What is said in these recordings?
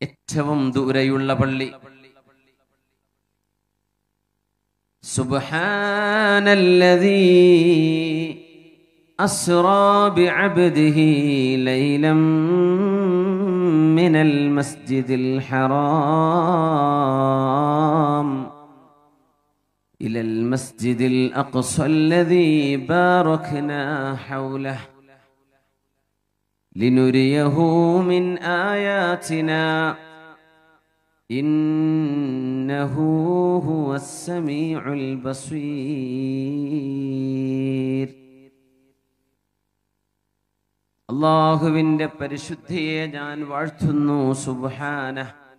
ഏറ്റവും ദൂരെയുള്ള പള്ളി سبحان الذي أسرى بعبده ليلا من المسجد الحرام إلى المسجد الأقصى الذي باركنا حوله لنريه من آياتنا إنه هو السميع البصير അള്ളാഹുവിന്റെ പരിശുദ്ധിയെ ഞാൻ വാഴ്ത്തുന്നു സുബ്ഹാന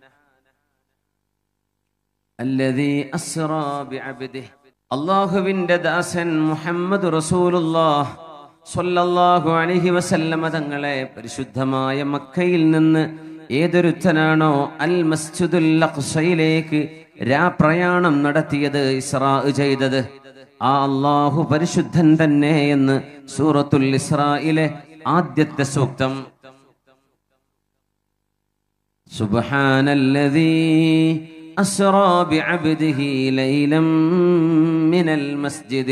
അല്ലദീ അസ്റാ ബിഅബ്ദിഹി അള്ളാഹുവിന്റെ ദാസൻ മുഹമ്മദ് റസൂലുള്ളാഹ് സ്വല്ലല്ലാഹു അലൈഹി വസല്ലമ തങ്ങളെ പരിശുദ്ധമായ മക്കയിൽ നിന്ന് ഏതൊരുത്തനാണോ അൽ മസ്ജിദുൽ അഖ്സയിലേക്ക് രാപ്രയാണം നടത്തിയത് ഇസ്രാ ചെയ്തത് ആ അള്ളാഹു പരിശുദ്ധൻ തന്നെ എന്ന് സൂറത്തുൽ ഇസ്രായിലെ ആദ്യത്തെ സൂക്തം سبحان الذي أسرى بعبده ليلا من المسجد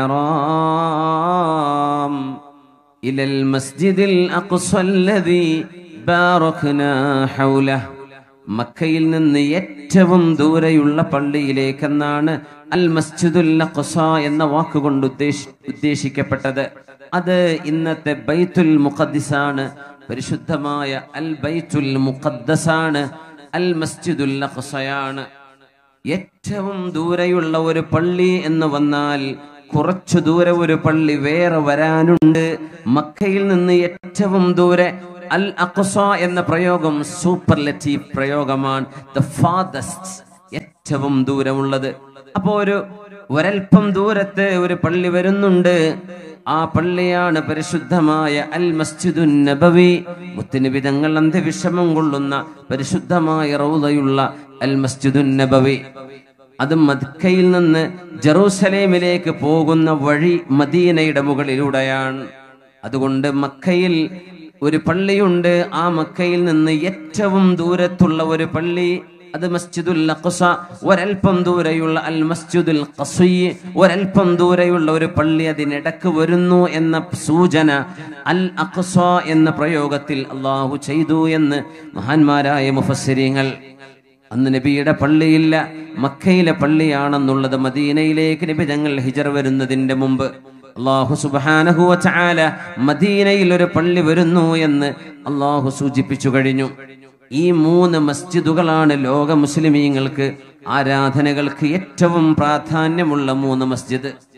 الحرام إلى المسجد الأقصى الذي باركنا حوله മക്കയിൽ നിന്ന് ഏറ്റവും ദൂരെയുള്ള പള്ളിയിലേക്കെന്നാണ് അൽ മസ്ജിദുൽ അഖ്സ എന്ന വാക്കുകൊണ്ട് ഉദ്ദേശി ഉദ്ദേശിക്കപ്പെട്ടത് അത് ഇന്നത്തെ ബൈത്തുൽ മുഖദ്ദിസാണ് പരിശുദ്ധമായ അൽ ബൈത്തുൽ മുഖദ്ദസാണ് അൽ മസ്ജിദുൽ അഖ്സയാണ് ഏറ്റവും ദൂരെയുള്ള ഒരു പള്ളി എന്ന് വന്നാൽ കുറച്ചു ദൂരെ ഒരു പള്ളി വേറെ വരാനുണ്ട് മക്കയിൽ നിന്ന് ഏറ്റവും ദൂരെ അൽ അഖ്സ എന്ന പ്രയോഗം സൂപ്പർലെറ്റീവ് പ്രയോഗമാണ് ദ ഫാദസ്റ്റ് ഏറ്റവും ദൂരമുള്ളത് അപ്പോ ഒരു ഒരൽപ്പം ദൂരത്ത് ഒരു പള്ളി വരുന്നുണ്ട് ആ പള്ളിയാണ് പരിശുദ്ധമായ അൽ മസ്ജിദുൻ നബവി മുത്തുനബി തങ്ങൾ അന്ത്യവിഷമം കൊള്ളുന്ന പരിശുദ്ധമായ റൗദയുള്ള അൽ മസ്ജിദുൻ നബവി അത് മദ്ക്കയിൽ നിന്ന് ജെറൂസലേമിലേക്ക് പോകുന്ന വഴി മദീനയുടെ മുകളിലൂടെയാണ് അതുകൊണ്ട് മക്കയിൽ ഒരു പള്ളിയുണ്ട് ആ മക്കയിൽ നിന്ന് ഏറ്റവും ദൂരത്തുള്ള ഒരു പള്ളി അത് മസ്ജിദുൽ അഖ്സ ഒരൽപ്പം ദൂരെയുള്ള അൽ മസ്ജിദുൽ ഖസി ഒരൽപ്പം ദൂരെയുള്ള ഒരു പള്ളി അതിനിടക്ക് വരുന്നു എന്ന സൂചന അൽ അഖ്സ എന്ന പ്രയോഗത്തിൽ അള്ളാഹു ചെയ്തു എന്ന് മഹാന്മാരായ മുഫസ്സിരിങ്ങൾ അന്ന് നബിയുടെ പള്ളിയില്ല മക്കയിലെ പള്ളിയാണെന്നുള്ളത് മദീനയിലേക്ക് നബി ഞങ്ങൾ ഹിജർ വരുന്നതിന്റെ മുമ്പ് അള്ളാഹു സുബാനഹു ചാല മദീനയിൽ ഒരു പള്ളി വരുന്നു എന്ന് അള്ളാഹു സൂചിപ്പിച്ചു കഴിഞ്ഞു ഈ മൂന്ന് മസ്ജിദുകളാണ് ലോക മുസ്ലിമീങ്ങൾക്ക് ആരാധനകൾക്ക് ഏറ്റവും പ്രാധാന്യമുള്ള മൂന്ന് മസ്ജിദ്